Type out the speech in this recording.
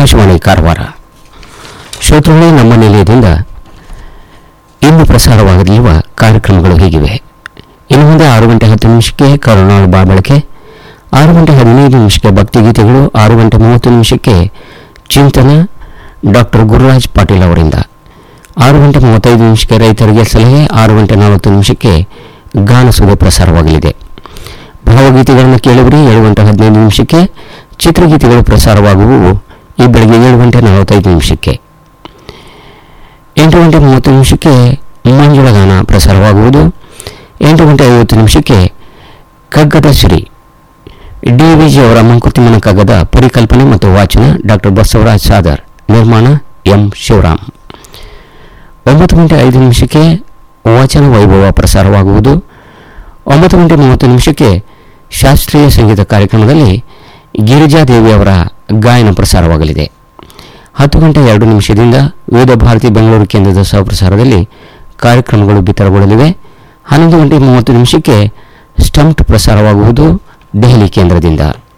ಆಕಾಶವಾಣಿ ಕಾರವಾರ ಶ್ರೋತೃಗಳೇ ನಮ್ಮ ನಿಲಯದಿಂದ ಇಂದು ಪ್ರಸಾರವಾಗಲಿರುವ ಕಾರ್ಯಕ್ರಮಗಳು ಹೀಗಿವೆ ಇನ್ನು ಮುಂದೆ ಆರು ಗಂಟೆ ಹತ್ತು ನಿಮಿಷಕ್ಕೆ ಕರುಣಾಳು ಬಾಬಳಕೆ ಆರು ಗಂಟೆ ಹದಿನೈದು ನಿಮಿಷಕ್ಕೆ ಭಕ್ತಿಗೀತೆಗಳು ಆರು ಗಂಟೆ ಮೂವತ್ತು ನಿಮಿಷಕ್ಕೆ ಚಿಂತನ ಡಾಕ್ಟರ್ ಗುರುರಾಜ್ ಪಾಟೀಲ್ ಅವರಿಂದ ಆರು ಗಂಟೆ ಮೂವತ್ತೈದು ನಿಮಿಷಕ್ಕೆ ರೈತರಿಗೆ ಸಲಹೆ ಆರು ಗಂಟೆ ನಲವತ್ತು ನಿಮಿಷಕ್ಕೆ ಗಾನಸುದೆ ಪ್ರಸಾರವಾಗಲಿದೆ ಭಾವಗೀತೆಗಳನ್ನು ಕೇಳಿಬರಿ ಏಳು ಗಂಟೆ ಹದಿನೈದು ನಿಮಿಷಕ್ಕೆ ಚಿತ್ರಗೀತೆಗಳು ಪ್ರಸಾರವಾಗುವು ಈ ಬೆಳಗ್ಗೆ ಏಳು ಗಂಟೆ ನಲವತ್ತೈದು ನಿಮಿಷಕ್ಕೆ ಎಂಟು ಗಂಟೆ ಮೂವತ್ತು ನಿಮಿಷಕ್ಕೆ ಮಂಜುಳ ಗಾನ ಪ್ರಸಾರವಾಗುವುದು ಎಂಟು ಗಂಟೆ ಐವತ್ತು ನಿಮಿಷಕ್ಕೆ ಕಗ್ಗದ ಸಿರಿ ಡಿ ವಿಜಿ ಅವರ ಮಂಕುತಿಮ್ಮನ ಕಗ್ಗದ ಪರಿಕಲ್ಪನೆ ಮತ್ತು ವಾಚನ ಡಾಕ್ಟರ್ ಬಸವರಾಜ್ ಸಾದರ್ ನಿರ್ಮಾಣ ಎಂ ಶಿವರಾಮ್ ಒಂಬತ್ತು ಗಂಟೆ ಐದು ನಿಮಿಷಕ್ಕೆ ವಚನ ವೈಭವ ಪ್ರಸಾರವಾಗುವುದು ಒಂಬತ್ತು ಗಂಟೆ ಮೂವತ್ತು ನಿಮಿಷಕ್ಕೆ ಶಾಸ್ತ್ರೀಯ ಸಂಗೀತ ಕಾರ್ಯಕ್ರಮದಲ್ಲಿ ಗಿರಿಜಾದೇವಿ ಅವರ ಗಾಯನ ಪ್ರಸಾರವಾಗಲಿದೆ ಹತ್ತು ಗಂಟೆ ಎರಡು ನಿಮಿಷದಿಂದ ವಿವಿಧ ಭಾರತಿ ಬೆಂಗಳೂರು ಕೇಂದ್ರದ ಸಹಪ್ರಸಾರದಲ್ಲಿ ಕಾರ್ಯಕ್ರಮಗಳು ಬಿತ್ತರಗೊಳ್ಳಲಿವೆ ಹನ್ನೊಂದು ಗಂಟೆ ಮೂವತ್ತು ನಿಮಿಷಕ್ಕೆ ಸ್ಟಂಪ್ಟ್ ಪ್ರಸಾರವಾಗುವುದು ದೆಹಲಿ ಕೇಂದ್ರದಿಂದ